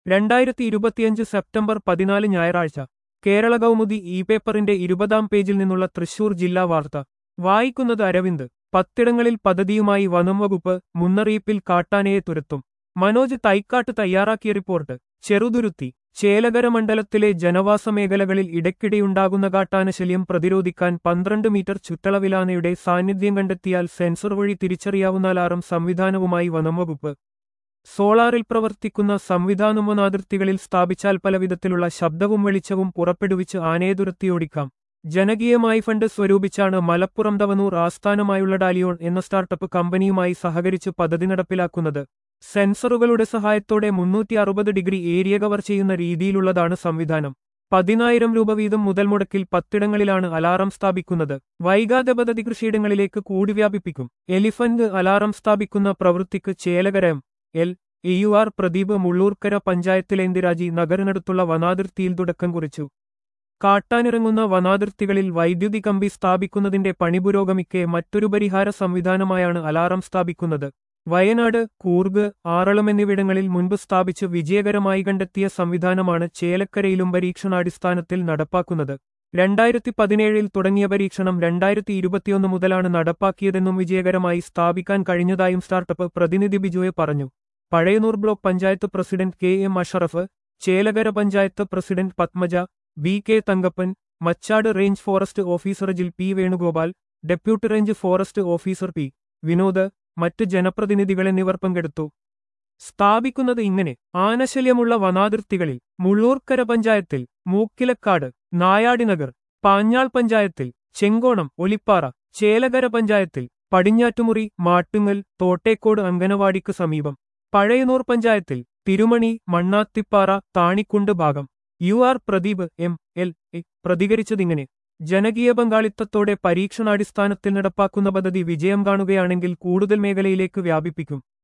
രണ്ടായിരത്തി ഇരുപത്തിയഞ്ച് സെപ്റ്റംബർ പതിനാല് ഞായറാഴ്ച കേരള കൗമുദി ഇ പേപ്പറിന്റെ ഇരുപതാം പേജിൽ നിന്നുള്ള തൃശൂർ ജില്ലാ വാർത്ത വായിക്കുന്നത് അരവിന്ദ് പത്തിടങ്ങളിൽ പദ്ധതിയുമായി വനം വകുപ്പ് മുന്നറിയിപ്പിൽ കാട്ടാനയെ തുരത്തും മനോജ് തൈക്കാട്ട് തയ്യാറാക്കിയ റിപ്പോർട്ട് ചെറുതുരുത്തി ചേലകര മണ്ഡലത്തിലെ ജനവാസ മേഖലകളിൽ ഇടയ്ക്കിടെയുണ്ടാകുന്ന കാട്ടാനശല്യം പ്രതിരോധിക്കാൻ പന്ത്രണ്ട് മീറ്റർ ചുറ്റളവിലാനയുടെ സാന്നിധ്യം കണ്ടെത്തിയാൽ സെൻസർ വഴി തിരിച്ചറിയാവുന്ന അലാറം സംവിധാനവുമായി വനംവകുപ്പ് സോളാറിൽ പ്രവർത്തിക്കുന്ന സംവിധാനം വനാതിർത്തികളിൽ സ്ഥാപിച്ചാൽ പലവിധത്തിലുള്ള ശബ്ദവും വെളിച്ചവും പുറപ്പെടുവിച്ച് ആനയെ തുരത്തിയോടിക്കാം ജനകീയമായി ഫണ്ട് സ്വരൂപിച്ചാണ് മലപ്പുറം തവനൂർ ആസ്ഥാനമായുള്ള ഡാലിയോൺ എന്ന സ്റ്റാർട്ടപ്പ് കമ്പനിയുമായി സഹകരിച്ച് പദ്ധതി നടപ്പിലാക്കുന്നത് സെൻസറുകളുടെ സഹായത്തോടെ മുന്നൂറ്റി അറുപത് ഡിഗ്രി ഏരിയ കവർ ചെയ്യുന്ന രീതിയിലുള്ളതാണ് സംവിധാനം പതിനായിരം രൂപ വീതം മുതൽ മുടക്കിൽ പത്തിടങ്ങളിലാണ് അലാറം സ്ഥാപിക്കുന്നത് വൈകാതെ പദ്ധതി കൃഷിയിടങ്ങളിലേക്ക് കൂടി വ്യാപിപ്പിക്കും എലിഫന്റ് അലാറം സ്ഥാപിക്കുന്ന പ്രവൃത്തിക്ക് ചേലകരം L A U R Pradeep Mullurkara പഞ്ചായത്തിലെ ഇന്ദിരാജി നഗറിനടുത്തുള്ള വനാതിർത്തിയിൽ തുടക്കം കുറിച്ചു കാട്ടാനിറങ്ങുന്ന വനാതിർത്തികളിൽ വൈദ്യുതി കമ്പി സ്ഥാപിക്കുന്നതിന്റെ പണി പുരോഗമിക്കെ മറ്റൊരു പരിഹാര സംവിധാനമായാണ് അലാറം സ്ഥാപിക്കുന്നത് വയനാട് കൂർഗ് ആറളം എന്നിവിടങ്ങളിൽ മുൻപ് സ്ഥാപിച്ച് വിജയകരമായി കണ്ടെത്തിയ സംവിധാനമാണ് ചേലക്കരയിലും പരീക്ഷണാടിസ്ഥാനത്തിൽ നടപ്പാക്കുന്നത് രണ്ടായിരത്തി പതിനേഴിൽ തുടങ്ങിയ പരീക്ഷണം രണ്ടായിരത്തി ഇരുപത്തിയൊന്ന് മുതലാണ് നടപ്പാക്കിയതെന്നും വിജയകരമായി സ്ഥാപിക്കാൻ കഴിഞ്ഞതായും സ്റ്റാർട്ടപ്പ് പ്രതിനിധി ബിജോയെ പറഞ്ഞു Pazhayannur block panchayat president K M Ashraf Chelakkara panchayat president Padmaja B K Thankappan Machad range forest officer Jil P Venugopal deputy range forest officer P Vinod മറ്റ് ജനപ്രതിനിധികൾ എന്നിവർ പങ്കെടുത്തു സ്ഥാപിക്കുന്നത് ഇങ്ങനെ ആനശല്യമുള്ള വനാതിർത്തികളിൽ മുള്ളൂർക്കര പഞ്ചായത്തിൽ മൂക്കിലക്കാട് നായാടിനഗർ പാഞ്ഞാൾ പഞ്ചായത്തിൽ ചെങ്കോണം ഒലിപ്പാറ ചേലകര പഞ്ചായത്തിൽ പടിഞ്ഞാറ്റുമുറി മാട്ടുങ്ങൽ തോട്ടേക്കോട് അങ്കനവാടിക്ക് സമീപം പഴയനൂർ പഞ്ചായത്തിൽ തിരുമണി മണ്ണാത്തിപ്പാറ താണിക്കുണ്ട് ഭാഗം U R Pradeep M L A പ്രതികരിച്ചതിങ്ങനെ ജനകീയ പങ്കാളിത്തത്തോടെ പരീക്ഷണാടിസ്ഥാനത്തിൽ നടപ്പാക്കുന്ന പദ്ധതി വിജയം കാണുകയാണെങ്കിൽ കൂടുതൽ മേഖലയിലേക്ക് വ്യാപിപ്പിക്കും